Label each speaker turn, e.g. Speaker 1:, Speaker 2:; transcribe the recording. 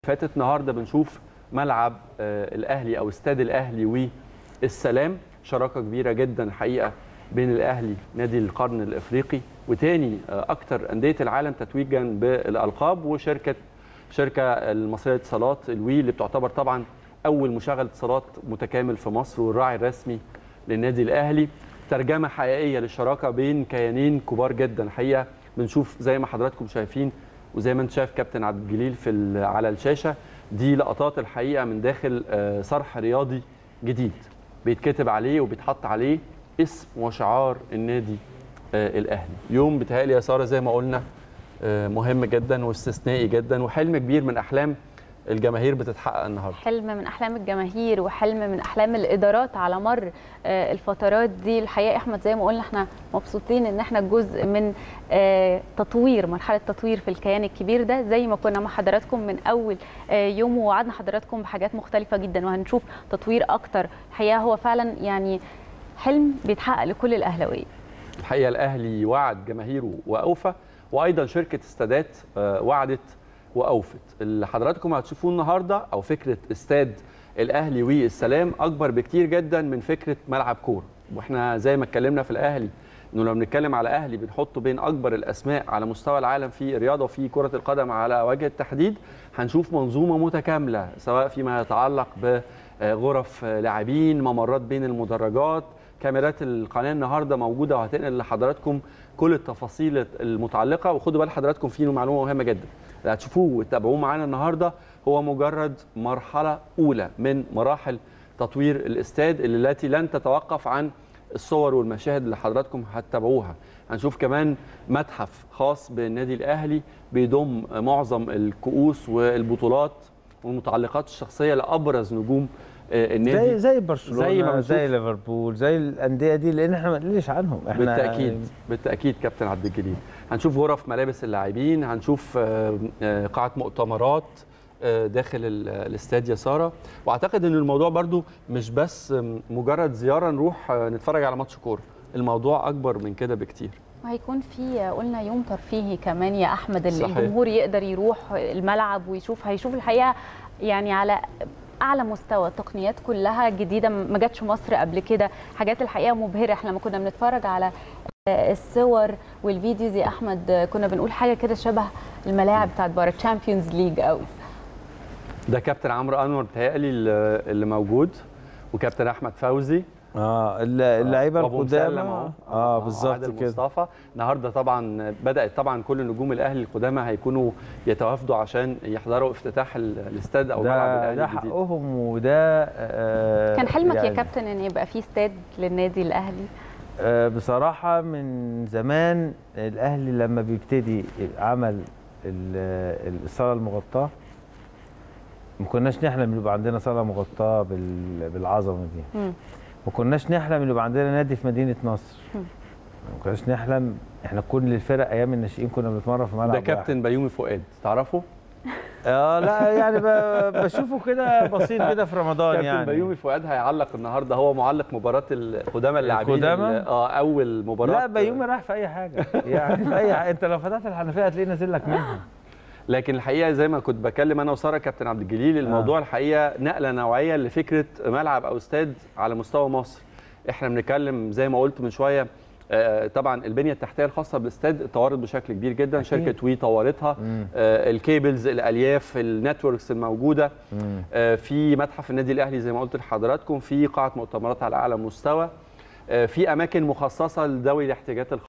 Speaker 1: فاتت النهارده بنشوف ملعب آه، الاهلي او استاد الاهلي والسلام شراكه كبيره جدا الحقيقه بين الاهلي نادي القرن الافريقي وتاني آه، اكتر انديه العالم تتويجا بالالقاب وشركه شركه المصريه للاتصالات الوي اللي بتعتبر طبعا اول مشغل اتصالات متكامل في مصر والراعي الرسمي للنادي الاهلي ترجمه حقيقيه للشراكه بين كيانين كبار جدا الحقيقه بنشوف زي ما حضراتكم شايفين وزي ما انت شايف كابتن عبد الجليل في ال- على الشاشه دي لقطات الحقيقه من داخل آه، صرح رياضي جديد بيتكتب عليه وبيتحط عليه اسم وشعار النادي آه، الاهلي يوم بتهيألي يا ساره زي ما قلنا آه، مهم جدا واستثنائي جدا وحلم كبير من احلام الجماهير بتتحقق النهارده
Speaker 2: حلم من احلام الجماهير وحلم من احلام الادارات على مر آه، الفترات دي الحقيقه يا احمد زي ما قلنا احنا مبسوطين ان احنا جزء من آه، تطوير مرحله تطوير في الكيان الكبير ده زي ما كنا مع حضراتكم من اول آه، يوم ووعدنا حضراتكم بحاجات مختلفه جدا وهنشوف تطوير اكتر الحقيقه هو فعلا يعني حلم بيتحقق لكل الاهلاويه
Speaker 1: الحقيقه الاهلي وعد جماهيره واوفى وايضا شركه استادات آه، وعدت واوفت اللي حضراتكم هتشوفوه النهارده او فكره استاد الاهلي والسلام اكبر بكتير جدا من فكره ملعب كوره واحنا زي ما اتكلمنا في الاهلي انه لما بنتكلم على اهلي بنحطه بين اكبر الاسماء على مستوى العالم في الرياضه وفي كره القدم على وجه التحديد هنشوف منظومه متكامله سواء فيما يتعلق بغرف لاعبين ممرات بين المدرجات كاميرات القناه النهارده موجوده وهتنقل لحضراتكم كل التفاصيل المتعلقه وخدوا بال حضراتكم فيه معلومه مهمه جدا اللي هتشوفوه وتتابعوه معانا النهارده هو مجرد مرحله اولى من مراحل تطوير الاستاد اللي التي لن تتوقف عن الصور والمشاهد اللي حضراتكم هتتابعوها هنشوف كمان متحف خاص بالنادي الاهلي بيضم معظم الكؤوس والبطولات والمتعلقات الشخصيه لابرز نجوم آه، النادي
Speaker 3: زي زي برشلونه
Speaker 1: زي
Speaker 3: زي,
Speaker 1: ما بنشوف.
Speaker 3: زي ليفربول زي الانديه دي لان احنا ما نقلش عنهم احنا
Speaker 1: بالتاكيد بالتاكيد كابتن عبد الجليل هنشوف غرف ملابس اللاعبين هنشوف آه، آه، قاعه مؤتمرات آه، داخل ال- الاستاد يا ساره واعتقد ان الموضوع برضو مش بس آم، مجرد زياره نروح آه، نتفرج على ماتش كوره الموضوع اكبر من كده بكتير
Speaker 2: وهيكون في قلنا يوم ترفيهي كمان يا احمد اللي
Speaker 1: صحيح.
Speaker 2: الجمهور يقدر يروح الملعب ويشوف هيشوف الحقيقه يعني على اعلى مستوى التقنيات كلها جديده ما جاتش مصر قبل كده حاجات الحقيقه مبهره احنا لما كنا بنتفرج على الصور والفيديوز يا احمد كنا بنقول حاجه كده شبه الملاعب بتاعت بره تشامبيونز ليج قوي
Speaker 1: ده كابتن عمرو انور بتهيألي اللي اللي موجود وكابتن احمد فوزي
Speaker 3: اه الل- اللعيبه
Speaker 1: وأبو مسلم
Speaker 3: القدامى
Speaker 1: أهو.
Speaker 3: اه بالظبط
Speaker 1: عادل
Speaker 3: كده
Speaker 1: مصطفى النهارده طبعا بدات طبعا كل نجوم الاهلي القدامى هيكونوا يتوافدوا عشان يحضروا افتتاح ال- الاستاد او ملعب
Speaker 3: ده
Speaker 1: الاهلي
Speaker 3: ده
Speaker 1: الجديد
Speaker 3: حقهم وده آه
Speaker 2: كان حلمك يا
Speaker 3: يعني
Speaker 2: كابتن ان يبقى في استاد للنادي الاهلي
Speaker 3: آه بصراحه من زمان الاهلي لما بيبتدي عمل ال- الصاله المغطاه ما كناش نحلم يبقى عندنا صاله مغطاه بال- بالعظمه دي
Speaker 2: مم.
Speaker 3: ما كناش نحلم يبقى عندنا نادي في مدينه نصر
Speaker 2: مم.
Speaker 3: ما كناش نحلم احنا كل الفرق ايام الناشئين كنا بنتمرن في ملعب
Speaker 1: ده
Speaker 3: واحد.
Speaker 1: كابتن بيومي فؤاد تعرفه
Speaker 3: اه لا يعني ب- بشوفه كده بسيط كده في رمضان
Speaker 1: كابتن
Speaker 3: يعني
Speaker 1: بيومي فؤاد هيعلق النهارده هو معلق مباراه القدامى اللاعبين
Speaker 3: القدامى؟
Speaker 1: ال- اه اول مباراه
Speaker 3: لا بيومي راح في اي حاجه يعني في اي حاجه انت لو فتحت الحنفيه هتلاقيه نازل لك منها
Speaker 1: لكن الحقيقه زي ما كنت بكلم انا وساره كابتن عبد الجليل الموضوع الحقيقه نقله نوعيه لفكره ملعب او استاد على مستوى مصر احنا بنتكلم زي ما قلت من شويه آه، طبعا البنيه التحتيه الخاصه بالاستاد اتطورت بشكل كبير جدا
Speaker 3: أكيد.
Speaker 1: شركه وي طورتها
Speaker 3: مم.
Speaker 1: آه، الكيبلز الالياف النتوركس الموجوده
Speaker 3: مم.
Speaker 1: آه، في متحف النادي الاهلي زي ما قلت لحضراتكم في قاعه مؤتمرات على اعلى مستوى آه، في اماكن مخصصه لذوي الاحتياجات